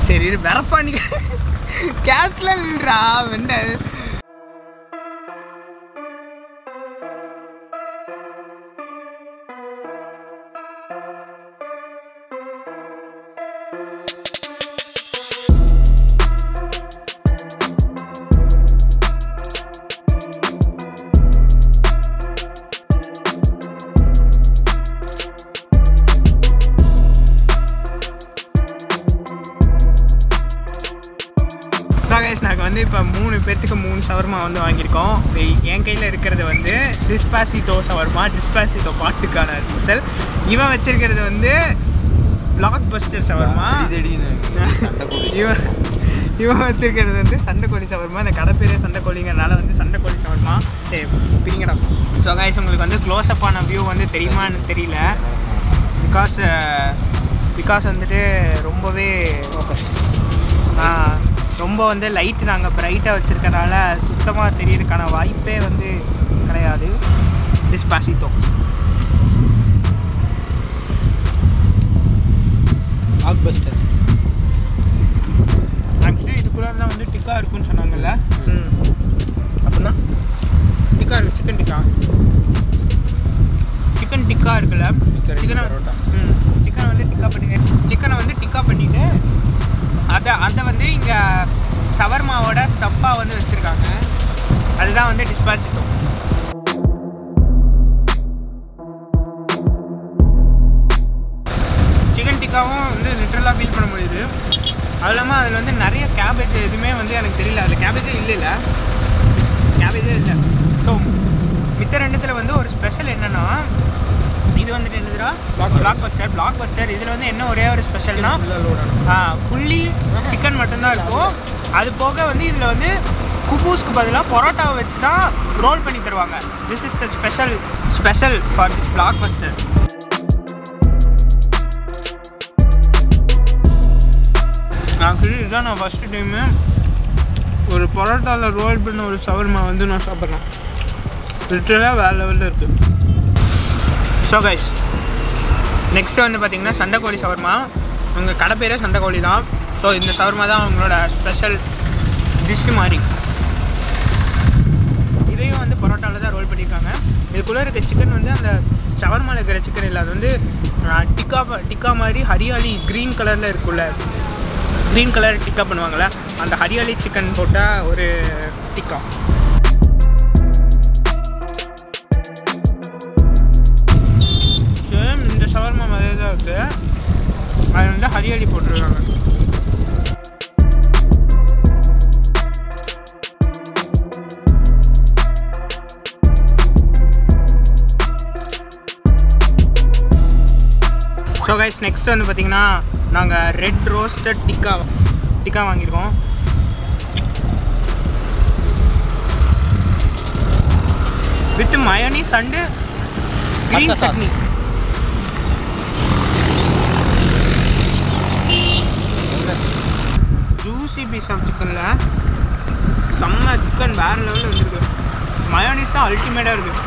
சரி இரு, வரப்பா நீ கேஸ்ல இல்லைடா வெண்டல் கைஸ் நாங்கள் வந்து இப்போ மூணு பேர்த்துக்கு மூணு சவர்மா வந்து வாங்கியிருக்கோம் இப்ப என் கையில் இருக்கிறது வந்து டிஸ்பாசிட்டோ சவர்மா டிஸ்பாசிட்டோ பாட்டுக்கான ஸ்பெஷல் இவன் வச்சிருக்கிறது வந்து பிளாக் பஸ்டர் சவர்மா இவன் இவன் வச்சிருக்கிறது வந்து சண்டைக்கோழி சவர்மா இந்த கடை பேரே சண்டைக்கோழிங்கிறனால வந்து சண்டைக்கோழி சவர்மா சரி பிரிங்கடா ஸோ கைஸ் உங்களுக்கு வந்து க்ளோஸ்அப்பான வியூ வந்து தெரியுமான்னு தெரியல பிகாஸ் பிகாஸ் வந்துட்டு ரொம்பவே ஆ, ரொம்ப வந்து லைட் நாங்கள் ப்ரைட்டாக வச்சுருக்கனால சுத்தமாக தெரியறதுக்கான வாய்ப்பே வந்து கிடையாது டிஸ்பாசிட்டோ ஆக் பஸ்டர் ஆக்சுவலி இதுக்குள்ளே தான் வந்து டிக்கா இருக்குன்னு சொன்னாங்கல்ல ம் அப்படின்னா டிக்கா இருக்கு சிக்கன் டிக்கா சிக்கன் டிக்கா இருக்குல்ல Chicken சிக்கனை பரோட்டா. ம் சிக்கனை வந்து டிக்கா பண்ணிட்டு சிக்கனை வந்து டிக்கா பண்ணிட்டு அதை அதை வந்து இங்கே ஷவர்மாவோட ஸ்டஃப்பாக வந்து வச்சுருக்காங்க அதுதான் வந்து டிஸ்பாசிட்டோ சிக்கன் டிக்காவும் வந்து லிட்டரலாக ஃபீல் பண்ண முடியுது அது இல்லாமல் அதில் வந்து நிறைய கேபேஜ் எதுவுமே வந்து எனக்கு தெரியல அதில் கேபேஜே இல்லை கேபேஜே இல்லை ஸோ மித்த ரெண்டுத்தில் வந்து ஒரு ஸ்பெஷல் என்னென்னா இது வந்துட்டு என்னதுடா பிளாக் பஸ்டர் பிளாக் பஸ்டர் இதில் வந்து என்ன ஒரே ஒரு ஸ்பெஷல்னா ஃபுல்லி சிக்கன் மட்டும்தான் இருக்கும் அது போக வந்து இதில் வந்து குபூஸ்க்கு பதிலாக பரோட்டாவை வச்சு தான் ரோல் பண்ணி தருவாங்க this is the special special for this blockbuster actually இதுதான் நான் ஃபஸ்ட்டு டைமு ஒரு பரோட்டாவில் ரோல் பண்ண ஒரு ஷவர்மா வந்து நான் சாப்பிட்றேன் லிட்டரலாக வேறு லெவலில் இருக்குது ஸோ கைஸ் நெக்ஸ்ட்டு வந்து பார்த்தீங்கன்னா சண்டைக்கோழி ஷவர்மா உங்கள் கடை பேரே சண்டைக்கோழி தான் ஸோ இந்த ஷவர்மா தான் அவங்களோட ஸ்பெஷல் டிஷ்ஷு மாதிரி இதையும் வந்து பரோட்டாவில் தான் ரோல் பண்ணியிருக்காங்க இதுக்குள்ளே இருக்க சிக்கன் வந்து அந்த ஷவர்மாவில் இருக்கிற சிக்கன் இல்லை அது வந்து ஆஹ், டிக்கா ப- டிக்கா மாதிரி ஹரியாலி க்ரீன் கலரில் இருக்குல்ல க்ரீன் கலர் டிக்கா பண்ணுவாங்கள்ல அந்த ஹரியாலி சிக்கன் போட்டால் ஒரு டிக்கா சேம் இந்த ஷவர்மா மாதிரியே தான் இருக்குது அது வந்து ஹரியாலி போட்டிருக்காங்க ஸோ கைஸ் நெக்ஸ்ட் வந்து பார்த்தீங்கன்னா நாங்கள் ரெட் ரோஸ்டட் டிக்கா டிக்கா வாங்கியிருக்கோம் with mayonnaise and green Pasta sauce. Chutney juicy piece of சிக்கனில் செம்ம சிக்கன் வேறு லெவலில் வந்துருக்கு மயோனிஸ் தான் அல்டிமேட்டாக இருக்குது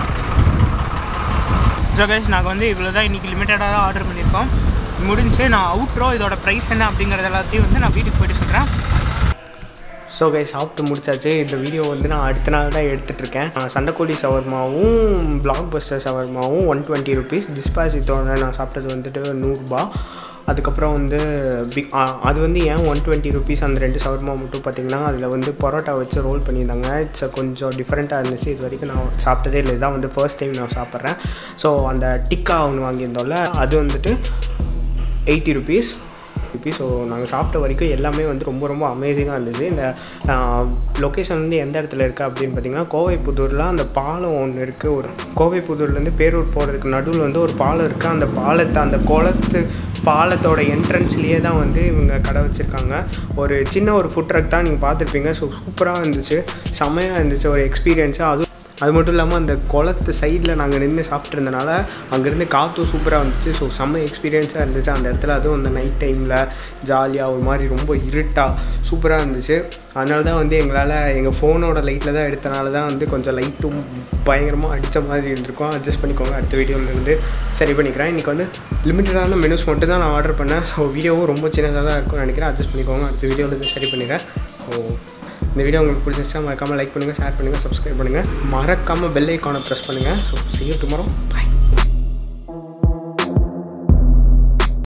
ஸோ கைஸ் நாங்கள் வந்து இவ்வளோ தான் இன்றைக்கி லிமிட்டடாக தான் ஆர்டர் பண்ணியிருக்கோம் முடிஞ்சு நான் அவுட்ரோ இதோட ப்ரைஸ் என்ன அப்படிங்கிறது எல்லாத்தையும் வந்து நான் வீட்டுக்கு போயிட்டு சொல்கிறேன் ஸோ கைஸ் சாப்பிட்டு முடிச்சாச்சு இந்த வீடியோ வந்து நான் அடுத்த நாள் தான் எடுத்துகிட்ருக்கேன் சண்டைக்கோழி சவர்மாவும் பிளாக் பஸ்டர் சவர்மாவும் ஒன் டுவெண்ட்டி ருபீஸ் டிஸ்பாசிட்டோட நான் சாப்பிட்டது வந்துட்டு நூறுரூபா அதுக்கப்புறம் வந்து பிக் அது வந்து ஏன் ஒன் டுவெண்ட்டி ருபீஸ் அந்த ரெண்டு சவர்மா மட்டும் பார்த்தீங்கன்னா அதில் வந்து பரோட்டா வச்சு ரோல் பண்ணியிருந்தாங்க இட்ஸ் கொஞ்சம் டிஃப்ரெண்ட்டாக இருந்துச்சு இது வரைக்கும் நான் சாப்பிட்டதே இல்லை இதான் வந்து ஃபர்ஸ்ட் டைம் நான் சாப்பிட்றேன் ஸோ அந்த டிக்கா ஒன்று வாங்கியிருந்தோம்ல அது வந்துட்டு எயிட்டி ருபீஸ் ருபீஸ் ஸோ நாங்கள் சாப்பிட்ட வரைக்கும் எல்லாமே வந்து ரொம்ப ரொம்ப அமேசிங்காக இருந்துச்சு இந்த லொக்கேஷன் வந்து எந்த இடத்துல இருக்குது அப்படின்னு பார்த்தீங்கன்னா கோவைப்புதூரில் அந்த பாலம் ஒன்று இருக்குது ஒரு கோவைப்புதூர்லேருந்து பேரூர் போகிறதுக்கு நடுவில் வந்து ஒரு பாலம் இருக்குது அந்த பாலத்தை அந்த குளத்து பாலத்தோட என்ட்ரன்ஸ்லேயே தான் வந்து இவங்க கடை வச்சுருக்காங்க ஒரு சின்ன ஒரு ஃபுட் ட்ரக் தான் நீங்கள் பார்த்துருப்பீங்க ஸோ சூப்பராக இருந்துச்சு செம்மையாக இருந்துச்சு ஒரு எக்ஸ்பீரியன்ஸு அதுவும் அது மட்டும் இல்லாமல் அந்த குளத்து சைடில் நாங்கள் நின்று சாப்பிட்ருந்தனால அங்கேருந்து காற்றும் சூப்பராக இருந்துச்சு ஸோ செம்ம எக்ஸ்பீரியன்ஸாக இருந்துச்சு அந்த இடத்துல அதுவும் அந்த நைட் டைமில் ஜாலியாக ஒரு மாதிரி ரொம்ப இருட்டாக சூப்பராக இருந்துச்சு அதனால தான் வந்து எங்களால் எங்கள் ஃபோனோட லைட்டில் தான் எடுத்தனால தான் வந்து கொஞ்சம் லைட்டும் பயங்கரமாக அடித்த மாதிரி இருந்திருக்கும் அட்ஜஸ்ட் பண்ணிக்கோங்க அடுத்த வீடியோவில் இருந்து சரி பண்ணிக்கிறேன் இன்றைக்கி வந்து லிமிட்டடான மெனுஸ் மட்டும் தான் நான் ஆர்டர் பண்ணேன் ஸோ வீடியோவும் ரொம்ப சின்னதாக தான் இருக்கும்னு நினைக்கிறேன் அட்ஜஸ்ட் பண்ணிக்கோங்க அடுத்த வீடியோவில் இருந்து சரி பண்ணிக்கிறேன் ஸோ இந்த வீடியோ உங்களுக்கு பிடிச்சிருச்சா மறக்காமல் லைக் பண்ணுங்கள் ஷேர் பண்ணுங்கள் சப்ஸ்கிரைப் பண்ணுங்கள் மறக்காமல் பெல் ஐக்கானை ப்ரெஸ் பண்ணுங்கள் so see you tomorrow bye